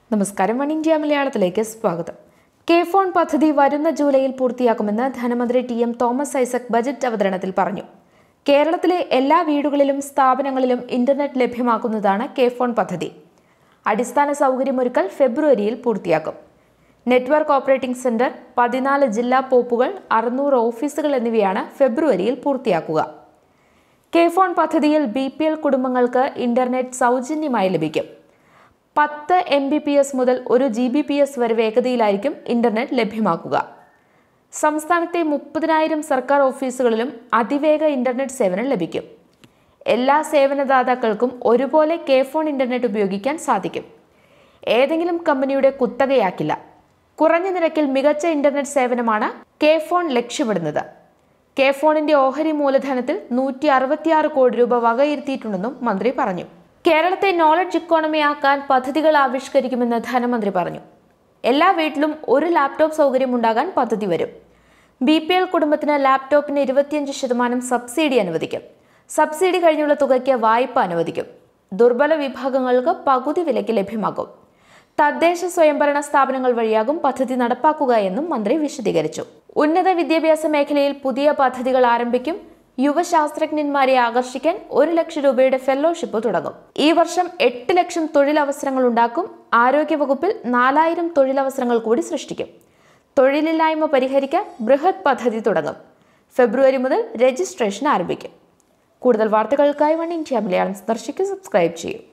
നമസ്കാരം one India മലയാളത്തിലേക്ക് സ്വാഗതം കെ ഫോൺ പദ്ധതി വരുന്ന ജൂലൈയിൽ പൂർത്തിയാക്കുമെന്ന് ധനമന്ത്രി T M Thomas Isaac budget അവതരണത്തിൽ പറഞ്ഞു കേരളത്തിലെ എല്ലാ വീടുകളിലും സ്ഥാപനങ്ങളിലും ഇന്റർനെറ്റ് ലഭ്യമാക്കുന്നതാണ് കെ ഫോൺ പദ്ധതി അടിസ്ഥാന സൗകര്യമൊരുക്കൽ ഫെബ്രുവരിയിൽ പൂർത്തിയാക്കും നെറ്റ്വർക്ക് ഓപ്പറേറ്റിംഗ് സെന്റർ പതിനാല് ജില്ലാ പോപ്പുകൾ അറുന്നൂറ് ഓഫീസുകൾ എന്നിവയാണ് ഫെബ്രുവരിയിൽ പൂർത്തിയാക്കുക കെ ഫോൺ പദ്ധതിയിൽ ബി പി എൽ കുടുംബങ്ങൾക്ക് ഇന്റർനെറ്റ് സൗജന്യമായി ലഭിക്കും പത്ത് എം ബി പി എസ് മുതൽ ഒരു ജി ബി പി എസ് വരെ വേഗതയിലായിരിക്കും ഇന്റർനെറ്റ് ലഭ്യമാക്കുക സംസ്ഥാനത്തെ മുപ്പതിനായിരം സർക്കാർ ഓഫീസുകളിലും അതിവേഗ ഇന്റർനെറ്റ് സേവനം ലഭിക്കും എല്ലാ സേവനദാതാക്കൾക്കും ഒരുപോലെ കെ ഫോൺ ഇന്റർനെറ്റ് ഉപയോഗിക്കാൻ സാധിക്കും ഏതെങ്കിലും കമ്പനിയുടെ കുത്തകയാക്കില്ല കുറഞ്ഞ നിരക്കിൽ മികച്ച ഇന്റർനെറ്റ് സേവനമാണ് കെ ഫോൺ ലക്ഷ്യമിടുന്നത് കെ ഫോണിന്റെ ഓഹരി മൂലധനത്തിൽ നൂറ്റി അറുപത്തിയാറ് കോടി രൂപ വകയിരുത്തിയിട്ടുണ്ടെന്നും മന്ത്രി പറഞ്ഞു കേരളത്തെ നോളജ് ഇക്കോണമി ആക്കാൻ പദ്ധതികൾ ആവിഷ്കരിക്കുമെന്ന് ധനമന്ത്രി പറഞ്ഞു എല്ലാ വീട്ടിലും ഒരു ലാപ്ടോപ്പ് സൗകര്യം ഉണ്ടാകാൻ പദ്ധതി വരും ബി പി എൽ കുടുംബത്തിന് ലാപ്ടോപ്പിന് ഇരുപത്തിയഞ്ച് ശതമാനം സബ്സിഡി അനുവദിക്കും സബ്സിഡി കഴിഞ്ഞുള്ള തുകയ്ക്ക് വായ്പ അനുവദിക്കും ദുർബല വിഭാഗങ്ങൾക്ക് പകുതി വിലയ്ക്ക് ലഭ്യമാകും തദ്ദേശ സ്വയംഭരണ സ്ഥാപനങ്ങൾ വഴിയാകും പദ്ധതി നടപ്പാക്കുക എന്നും മന്ത്രി വിശദീകരിച്ചു ഉന്നത വിദ്യാഭ്യാസ മേഖലയിൽ പുതിയ പദ്ധതികൾ ആരംഭിക്കും യുവശാസ്ത്രജ്ഞന്മാരെ ആകർഷിക്കാൻ ഒരു ലക്ഷം രൂപയുടെ ഫെലോഷിപ്പ് തുടങ്ങും ഈ വർഷം എട്ട് ലക്ഷം തൊഴിലവസരങ്ങൾ ഉണ്ടാക്കും ആരോഗ്യവകുപ്പിൽ നാലായിരം തൊഴിലവസരങ്ങൾ കൂടി സൃഷ്ടിക്കും തൊഴിലില്ലായ്മ പരിഹരിക്കാൻ ബൃഹത് പദ്ധതി തുടങ്ങും ഫെബ്രുവരി മുതൽ രജിസ്ട്രേഷൻ ആരംഭിക്കും കൂടുതൽ വാർത്തകൾക്കായി വൺ ഇന്ത്യ മലയാളം സന്ദർശിക്കുക സബ്സ്ക്രൈബ് ചെയ്യും